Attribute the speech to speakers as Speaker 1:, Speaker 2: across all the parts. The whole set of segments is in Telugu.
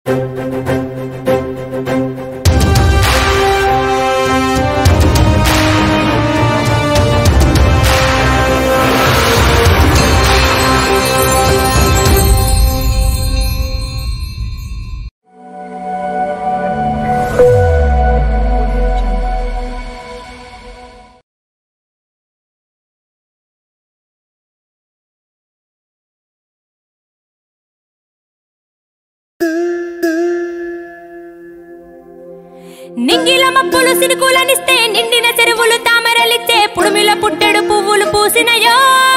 Speaker 1: నింగిల మబ్బులు సినుకులనిస్తే నిండిన చెరువులు తామరలిచ్చే పుడుమిల పుట్టెడు పువ్వులు పూసినయో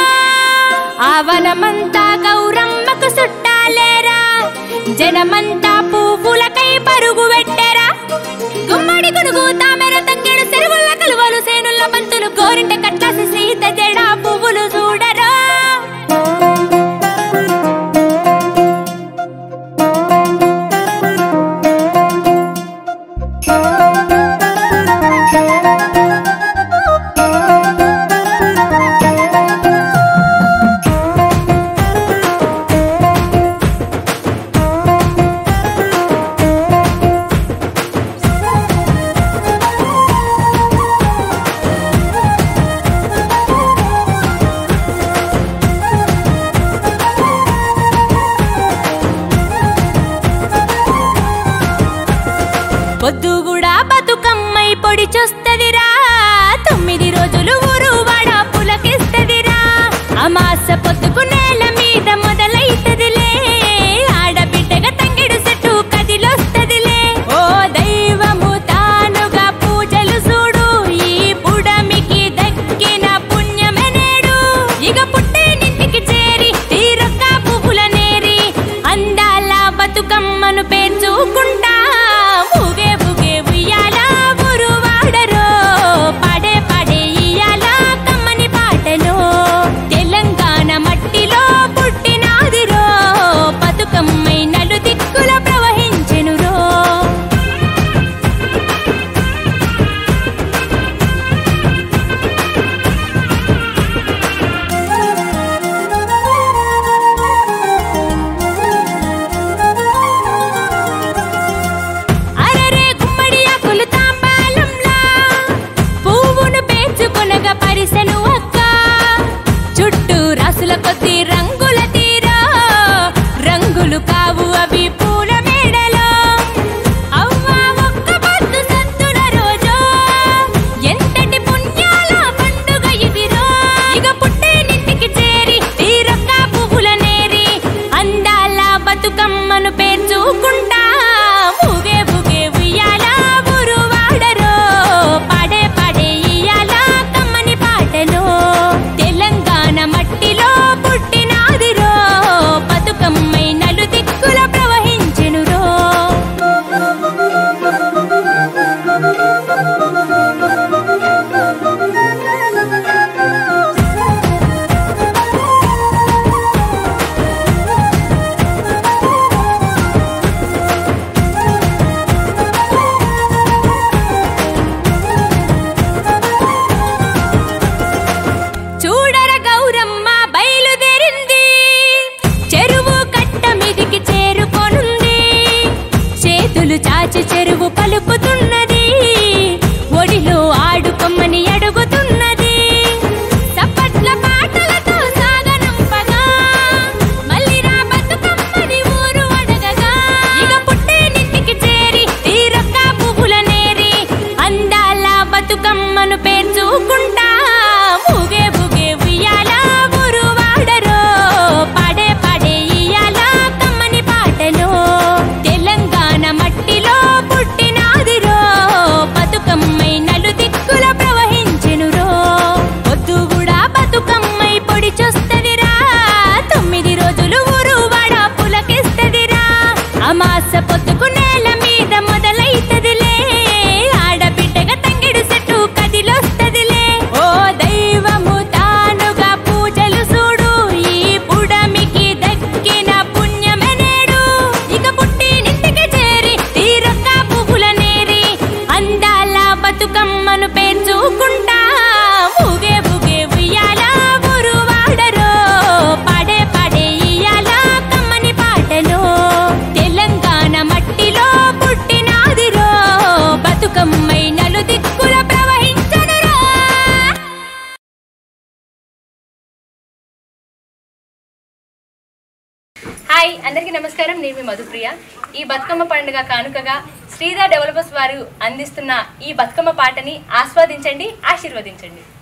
Speaker 1: ఆవనమంతా గౌరమ్మకు చుట్టాలేరా జనమంతా పువ్వులకై పరుగు పెట్టారా గుమ్మడి గునుగు తామెర తంగెడు చెరువుల కలువలు సేనుల బంతులు గోరింట కట్లాసి సీత జడ పువ్వులు చూడరా పొద్దు కూడా బతుకమ్మై పొడి చూస్తదిరా తొమ్మిది రోజులు ఊరు వాడ పులకిస్తదిరా అమాస పొద్దుకు నేల మీద మొదలైతదిలే ఆడబిడ్డగా తంగిడు చెట్టు కదిలొస్తదిలే ఓ దైవము తానుగా పూజలు చూడు ఈ పుడమికి దక్కిన పుణ్యమే నేడు ఇక పుట్టేనింటికి చేరి తీరొక్క పువ్వుల నేరి అందాల బతుకమ్మను పేర్చుకుంటా ఊగే ఊగే ఉయ్యాల ఊరు వాడరో పాడే పాడే ఇయ్యాల కమ్మని పాటలో తెలంగాణ మట్టిలో పుట్టినాదిరో బతుకమ్మై నలు దిక్కుల ప్రవహించెనురో అరరే గుమ్మడి ఆకులు తాంబాలంలా పువ్వును పేర్చుకొనగా పరిసెను అక్క చుట్టూ రాసుల కొద్ది రంగుల తీరా రంగులు కావు అవి పూల మేడలో అవ్వా ఒక్క పొద్దు సత్తుల రోజో ఎంతటి పుణ్యాల పండుగ ఇదిరో ఇక పుట్టేనింటికి చేరి తీరొక్క పువ్వుల నేరి అందాల బతుకమ్మను పేర్చుకుంటా ఊగే ఊగే ఉయ్యాల ఊరు వాడరో పాడే పాడే ఇయ్యాల కమ్మని పాటలో తెలంగాణ మట్టిలో పుట్టినాదిరో బతుకమ్మై నలు దిక్కుల ప్రవహించెనురో చూడర గౌరమ్మ బయలుదేరింది చెరువు కట్ట మీదికి చేరుకొనుంది చేతులు చాచి చెరువు కలుపుతున్నది ఒడిలో ఆడుకొమ్మని అడుగుతున్నది చప్పట్ల పాటలతో సాగనంపగా మళ్ళీ రా బతుకమ్మని ఊరు అడగగా ఇక పుట్టేనింటికి చేరి తీరొక్క పువ్వుల నేరి అందాల బతుకమ్మను పేర్చుకుంటా ఊగే ఊగే ఉయ్యాల ఊరు వాడరో పాడే పాడే ఇయ్యాల కమ్మని పాటలో తెలంగాణ మట్టిలో పుట్టినాదిరో బతుకమ్మై నలు దిక్కుల ప్రవహించెనురో పొద్దు కూడా బతుకమ్మై పొడి చూస్తదిరా అమాస పొద్దుకు నేల మీద మొదలైతదిలే ఓ దైవము తానుగా పూజలు చూడు ఈ పుడమికి దక్కిన పుణ్యమే నేడు ఇక పుట్టేనింటికి చేరి తీరొక్క పువ్వుల నేరి అందాల బతుకమ్మను పేర్చుకుంటా ఊగే ఊగే ఉయ్యాల ఊరు వాడరో పాడే పాడే ఇయ్యాల కమ్మని పాటలో తెలంగాణ మట్టిలో పుట్టినాదిరో బతుకమ్మై నలు దిక్కుల ప్రవహించెనురో పొద్దు కూడా బతుకమ్మై పొడి చూస్తదిరా తొమ్మిది రోజులు ఊరు వాడ పులకిస్తదిరా అమాస పొద్దుకు నేల మీద మొదలైతదిలే ఆడబిడ్డగా తంగిడు చెట్టు కదిలొస్తదిలే ఓ దైవము తానుగా పూజలు చూడు ఈ పుడమికి దక్కిన పుణ్యమే నేడు ఇక పుట్టినింటికి చేరి తీరొక్క పువ్వుల నేరి అందాల బతుకమ్మను పేర్చుకుంటా ఊగే ఊగే ఉయ్యాల ఊరు వాడరో పాడే పాడే ఇయ్యాల కమ్మని పాటలో తెలంగాణ మట్టి హాయ్ అందరికీ నమస్కారం నేను మీ మధుప్రియ ఈ బతుకమ్మ పండుగ కానుకగా శ్రీధర్ డెవలపర్స్ వారు అందిస్తున్న ఈ బతుకమ్మ పాటని ఆస్వాదించండి ఆశీర్వదించండి